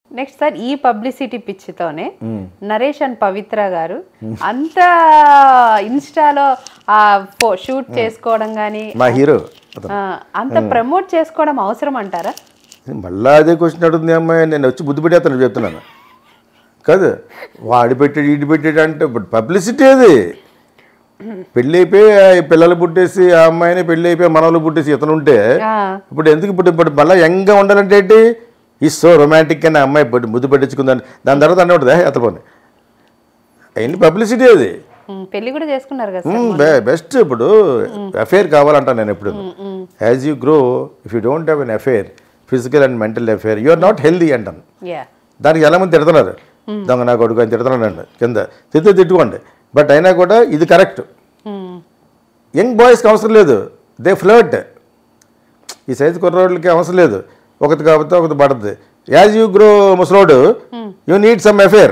next sir ఈ publicity పిచ్చితోనే Naresh and Pavitra garu అంత ఇన్స్టాలో ఆ షూట్ చేసుకోవడం కానీ మా హీరో అతను అంత ప్రమోట్ చేసుకోవడం అవసరం అంటారా మళ్ళా అదే క్వశ్చన్ అడుగుతుంది అమ్మాయి నేను వచ్చి బుద్ధి పెట్టేస్తాను చెప్తున్నాను కాదు వాడి పెట్టాడు ఈడు పెట్టాడు అంటే ఇప్పుడు పబ్లిసిటీ అది పెళ్ళి అయిపోయి ఆ పిల్లలు పుట్టేసి ఆ అమ్మాయిని పెళ్ళి అయిపోయి మనవలు పుట్టేసి ఇతను ఉంటే ఆ, ఇప్పుడు ఎందుకు ఇప్పుడు ఇప్పుడు మళ్ళీ యంగ్గా ఉండాలంటే ఏంటి ఈ సో రొమాంటిక్ అని అమ్మాయి బుద్ధి- ముద్దు పెట్టించుకుందని దాని తర్వాత అన్న ఉంటుంది అతపోని అవన్నీ పబ్లిసిటీ అది ఉమ్, పెళ్లి కూడా చేసుకున్నారు కదా సార్ బెస్ట్ ఇప్పుడు అఫేర్ కావాలంటాను నేను ఎప్పుడు as you grow if you don't have an affair physical and mental affair you are not healthy అంటాను యా దానికి చాలా మంది తిడుతున్నారు దొంగ నా కొడుకు అని తిడుతున్నానండి కింద తిట్టు తిట్టుకోండి బట్ అయినా కూడా ఇది కరెక్ట్ యంగ్ బాయ్స్కి అవసరం లేదు దే ఫ్లర్ట్ ఈ సైజు కుర్రోళ్ళకి అవసరం లేదు ఒకటి కాకపోతే ఒకటి పడుతుంది యాజ్ యూ గ్రో ముసలోడు యూ నీడ్ సమ్ అఫేర్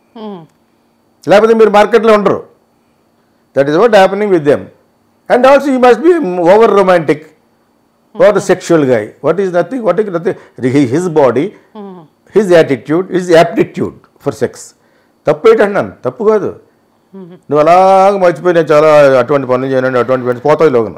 లేకపోతే మీరు మార్కెట్లో ఉండరు that is what happening with them and also you must be over romantic over sexual guy what is nothing what is nothing his body his attitude his aptitude for sex తప్పు ఏంటన్నాను తప్పు కాదు నువ్వు అలాగ మర్చిపోయి నేను చాలా అటువంటి పనులు చేయను అటువంటి పని పోతావు లోగను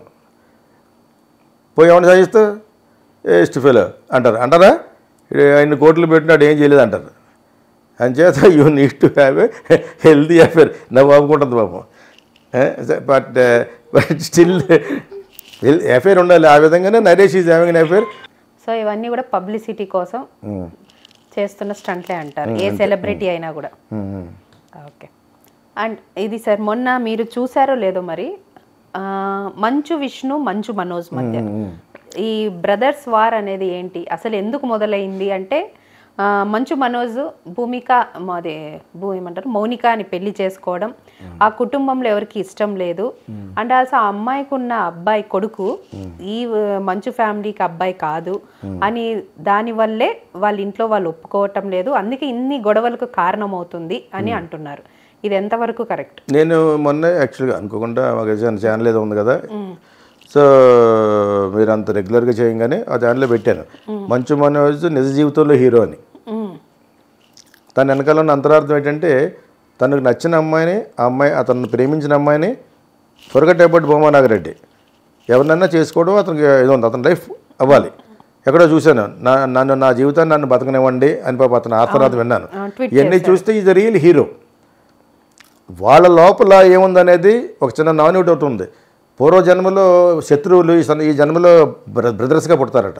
పోయి ఏమైనా సాగిస్తా ఏస్ట్ ఫెలో అంటారు అంటారా ఈడు ఆయన కోట్లు పెట్టినాడు ఏం చేయలేదు అంటారు అంచేత you need to have a healthy affair నవ్వు అవ్వుకుంటుంది పాపం బట్ బట్ స్టిల్ అఫేర్ ఉండాలి ఆ విధంగానే Naresh is having affair so ఇవన్నీ కూడా పబ్లిసిటీ కోసం చేస్తున్న స్టంట్లే అంటారు ఏ సెలబ్రిటీ అయినా కూడా ఓకే అండ్ ఇది సార్ మొన్న మీరు చూసారో లేదో మరి ఆ, మంచు విష్ణు మంచు మనోజ్ మధ్య ఈ బ్రదర్స్ వార్ అనేది ఏంటి అసలు ఎందుకు మొదలైంది అంటే ఆ, మంచు మనోజ్ భూమిక అదే భూ ఏమంటారు మౌనిక అని పెళ్లి చేసుకోవడం ఆ కుటుంబంలో ఎవరికి ఇష్టం లేదు అండ్ ఆల్సో ఆ అమ్మాయికి ఉన్న అబ్బాయి కొడుకు ఈ ఆ, మంచు ఫ్యామిలీకి అబ్బాయి కాదు అని దాని వల్లే వాళ్ళ ఇంట్లో వాళ్ళు ఒప్పుకోవటం లేదు అందుకే ఇన్ని గొడవలకు కారణమవుతుంది అని అంటున్నారు ఇది ఎంతవరకు కరెక్ట్ నేను మొన్న యాక్చువల్గా అనుకోకుండా మాకు ఛానల్ ఏదో ఉంది కదా సో మీరు అంత రెగ్యులర్గా చేయంగానే ఆ ఛానల్లో పెట్టాను మంచు మనోజ్ నిజ జీవితంలో హీరో అని తన వెనకాల ఉన్న అంతరార్థం ఏంటంటే తనకు నచ్చిన అమ్మాయిని ఆ అమ్మాయి అతను ప్రేమించిన అమ్మాయిని ఫొరగట్ అబౌట్ బొమ్మ నాగరెడ్డి ఎవరినైనా చేసుకోవడం అతనికి ఏదో ఉంది అతని లైఫ్ అవ్వాలి ఎక్కడో చూశాను నా నన్ను నా జీవితాన్ని నన్ను బతకనివ్వండి అని పాప అతను ఆత్మరాధ విన్నాను ఆ, tweet ఇవన్నీ చూస్తే ఈజ్ రియల్ హీరో వాళ్ళ లోపల ఏముందనేది ఒక చిన్న నాన్యూట్ ఒకటి ఉంది పూర్వ జన్మలో శత్రువులు ఈ సన్- ఈ జన్మలో బ్ర- బ్రదర్స్గా పుడతారట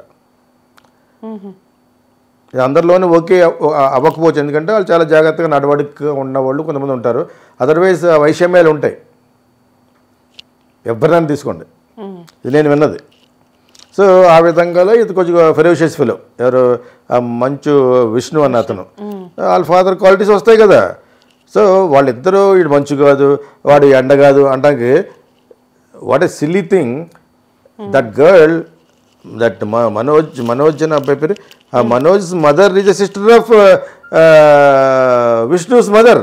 ఇది అందరిలోనూ ఓకే అవ- అవ్వకపోవచ్చు ఎందుకంటే వాళ్ళు చాలా జాగ్రత్తగా నడవడికగా ఉన్నవాళ్ళు కొంతమంది ఉంటారు అదర్వైజ్ వైషమ్యాలు ఉంటాయి ఎవరినైనా తీసుకోండి ఇది నేను విన్నది సో ఆ విధంగా ఇది కొంచెం ఫెరోషియస్ ఫిలో ఎవరు ఆ మంచు విష్ణు అన్న అతను వాళ్ళ ఫాదర్ క్వాలిటీస్ వస్తాయి కదా సో వాళ్ళిద్దరూ వీడు మంచు కాదు వాడు ఎండ కాదు అంటానికి what a silly thing that girl that Manoj Manoj అని అబ్బాయి పేరు ఆ Manoj mother is a sister of Vishnu's mother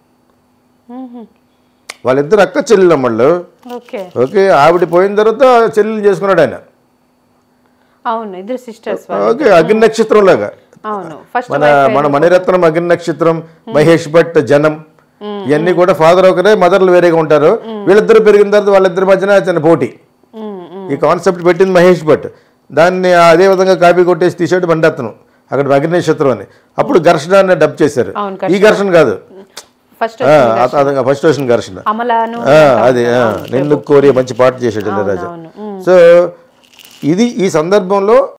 వాళ్ళిద్దరు అక్క చెల్లెమ్మళ్ళు ఓకే ఓకే ఆవిడ పోయిన తర్వాత చెల్లెలు చేసుకున్నాడు ఆయన అవును ఇద్దరు సిస్టర్స్ ఓకే అగ్ని నక్షత్రం లాగా అవును ఫస్ట్ మన మన మణిరత్నం అగ్ని నక్షత్రం మహేష్ భట్ జనం ఇవన్నీ కూడా ఫాదర్ ఒకరే మదర్లు వేరేగా ఉంటారు వీళ్ళిద్దరు పెరిగిన తర్వాత వాళ్ళిద్దరి మధ్యన చిన్న పోటీ ఈ కాన్సెప్ట్ పెట్టింది మహేష్ భట్ దాన్ని అదే విధంగా కాపీ కొట్టేసి తీసాడు బండత్నం అక్కడ అగ్ని నక్షత్రం అని అప్పుడు ఘర్షణ అని డబ్ చేశారు అవును, ఈ ఘర్షణ కాదు ఫస్ట్ ఫస్ట్ వచ్చిన ఘర్షణ అమలాను ఆ, అది ఆ, నిన్ను కోరి మంచి పాట చేశాడు ఇళయరాజా సో ఇది ఈ సందర్భంలో